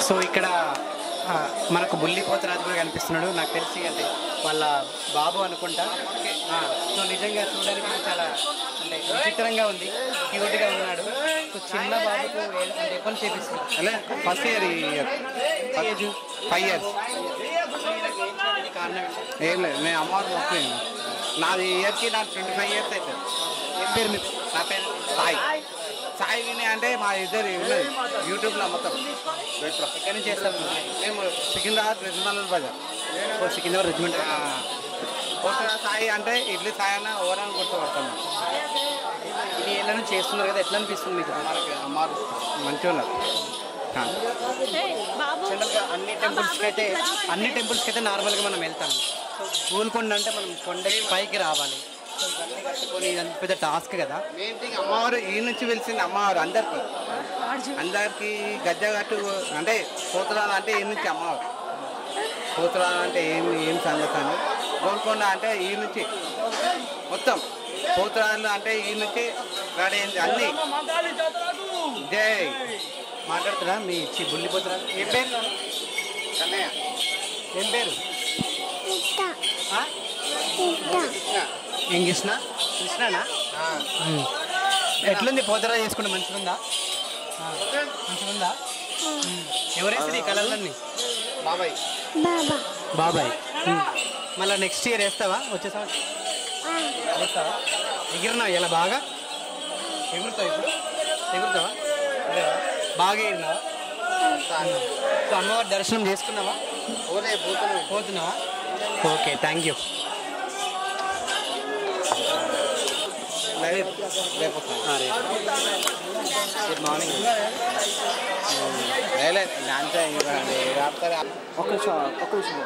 So ఇక్కడ ఆ, మనకు బుల్లి పోతరాజు కూడా కనిపిస్తున్నాడు నాకు తెలిసి అంటే వాళ్ళ బాబు అనుకుంటా ఆ, సో నిజంగా చూడడానికి కూడా చాలా అంటే విచిత్రంగా ఉంది క్యూట్గా ఉన్నాడు సో చిన్న బాబుకు ఏ- అంటే ఎప్పటి చేపిస్తుంది అలే ఫస్ట్ ఇయర్ ఈ ఇయర్ ఏజ్ ఫైవ్ ఇయర్స్ కారణం ఏంటి? ఏం లేదు నేను అమ్మవారు మొక్కున్నాను నాది ఇయర్కి నాకు ట్వంటీ ఫైవ్ ఇయర్స్ అవుతుంది ఏం పేరు మీ నా పేరు సాయి సాయి విని అంటే మా ఇద్దరు ఉన్నది యూట్యూబ్లో మొత్తం బెటర్ ఎక్కడి నుంచి చేస్తాం మేము సికింద్రాబాద్ రెజిమల్ బజార్ ఓ సికింద్రాబాద్ రెజిమెంట్ కొత్త సాయి అంటే ఇడ్లీ సాయి అన్న ఓవరాల్ గుర్తుపడతాం ఇది ఏళ్ళ నుంచి చేస్తున్నారు కదా ఎట్లా అనిపిస్తుంది మీకు అమ్మవారు మంచిగా ఉన్నారు ఆ. జనరల్గా అన్ని టెంపుల్స్కి అయితే అన్ని టెంపుల్స్కి అయితే నార్మల్గా మనం వెళ్తాం సో గోల్కొండ అంటే మనం కొండకి పైకి రావాలి సో ఇవన్నీ కట్టుకొని ఇదంతా పెద్ద టాస్క్ కదా మెయిన్ థింగ్ అమ్మవారు ఈ నుంచి వెలిసింది అమ్మవారు అందరికి అందరికి గజ్జగట్టు అంటే పోతురాలు అంటే ఈ నుంచి అమ్మవారు పోతురాలు అంటే ఏం ఏం సంగతి అని గోల్కొండ అంటే ఈ నుంచి మొత్తం పోతురాలు అంటే ఈ నుంచి రెడీ అయింది అన్ని జై మాట్లాడుతురా మీ చి బుల్లిపోతురా ఏం పేరు కన్నయ్య ఏం పేరు ఆ? ఏం కృష్ణ కృష్ణనా ఉమ్. ఎట్లుంది పోతరా చేసుకుంటే మంచిగా ఉందా ఆ. మంచిగా ఉందా ఉమ్. ఎవరేస్తారు ఈ కలర్లన్నీ బాబాయ్ బాబా బాబాయ్ మళ్ళీ నెక్స్ట్ ఇయర్ వేస్తావా వచ్చే సంవత్సరం వేస్తావా ఎగిరినావు ఇలా బాగా ఎగురుతావు ఇప్పుడు ఎగురుతావా ఎగరవా? బాగా ఎగిరినావా సో అమ్మవారి దర్శనం చేసుకున్నావా పోలే పోతున్నాం పోతున్నావా ఓకే థ్యాంక్ యూ రేపు రేపు గుడ్ మార్నింగ్ లేదు అంతే ఆడతారు ఒక్క నిమిషం ఒక్క నిమిషం